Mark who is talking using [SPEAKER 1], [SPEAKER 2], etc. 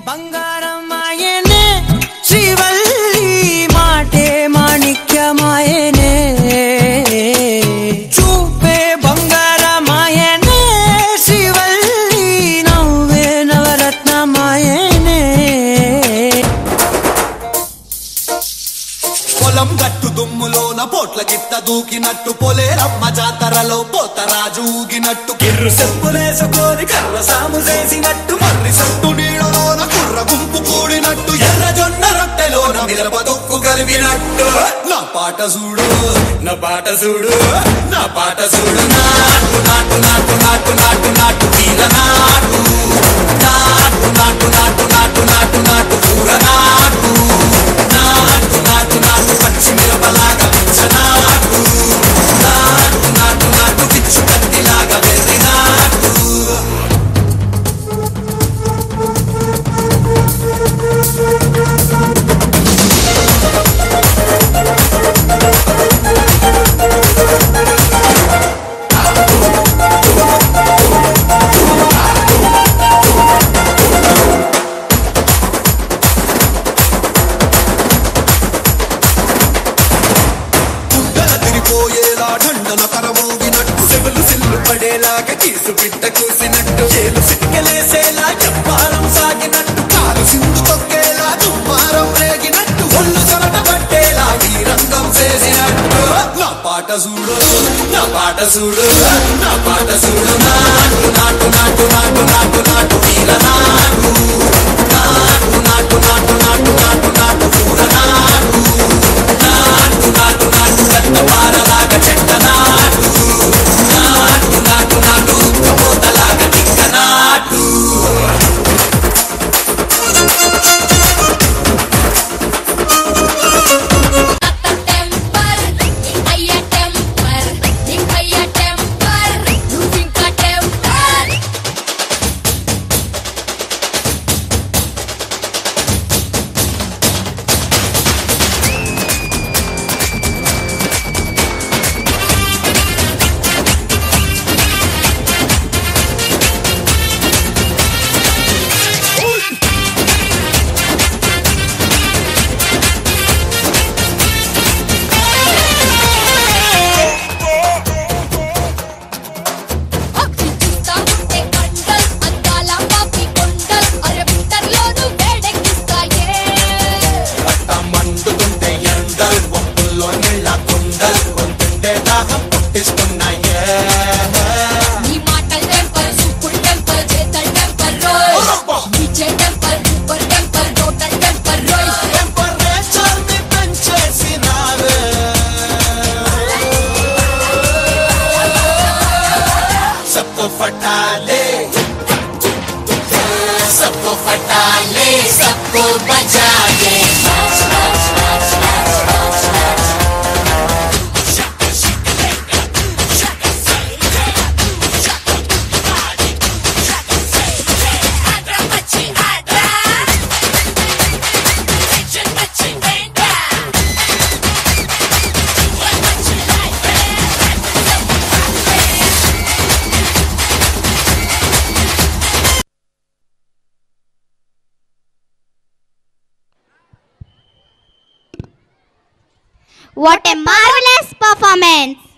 [SPEAKER 1] బంగారమాయనే శ్రీవల్లి మాటే మాణిక్యమాయనే చూపే బంగారమాయనే శ్రీవల్లి నవ్వే నవరత్నమాయనే
[SPEAKER 2] పొలం గట్టు దుమ్ములోన పోట్ల గిట్ట దూకినట్టు పొలేరమ్మ జాతరలో పోతరాజు ఊగినట్టు కిర్రు చెప్పులేసుకొని కర్ర సాము చేసినట్టు మర్రి సట్టు నీడలోన కుర్ర గుంపు కూడినట్టు ఎర్ర జొన్న రొట్టెలోన మిరప దుక్కు కలిపినట్టు నా పాట చూడు నా పాట చూడు నా పాట చూడు నాటు నాటు నాటు నాటు నాటు నాటు తీర నాటు నాటు నాటు నాటు నాటు నాటు నాటు కూర నాటు నాటు నాటు నాటు పచ్చి మిరపలాగా పిచ్చ నాటు నాటు నాటు నాటు పిచ్చు కత్తిలాగా వెర్రి నాటు గుండెల తిరిపోయేలా ఢండన కరమోగినట్టు సెవులు సిల్లు పడేలాగా కీసు పిట్ట కూసినట్టు చేలు సిక్కలేసేలా చెప్పారం సాగినట్టు కాలు సింధు తొక్కేలా దుమ్మారం రేగినట్టు ఒళ్ళు చొరట పట్టేలా ఈ రంగం చేసినట్టు నా పాట చూడు నా పాట చూడు నా పాట చూడు నాటు నాటు నాటు నాటు నాటు నాటు వీర నాటు నాటు నాటు నాటు నాటు నాటు నాటు కూర నాటు నాటు నాటు నాటు గట్ట పారలాగా చెట్ట నాటు నాటు నాటు నాటు ఉక్కబోతలాగా తిక్క నాటు
[SPEAKER 3] టెంపర్ అయ్య టెంపర్ నీకయ్య టెంపర్ నువ్వింకా టెంపర్ అప్పి చూస్తా ఉంటే కండల్ అందాల పాపి కొండల్ అరే వింటర్లోను వేడెక్కిస్తాయే
[SPEAKER 2] రక్త మండుతుంటే ఎండల్ ఒప్పుల్లో నీళ్ళ కుండల్ కొంటుంటే దాహం పుట్టిస్తున్నాయే
[SPEAKER 3] నీ మాటల్ టెంపర్ సూపర్ టెంపర్ చేతల్ టెంపర్ రోయ్ నీచే temper super temper total temper రోయ్
[SPEAKER 2] టెంపరేచర్ ని పెంచేసినావే सबको फटा ले सबको फटा ले सबको बचा ले
[SPEAKER 4] What a marvelous performance!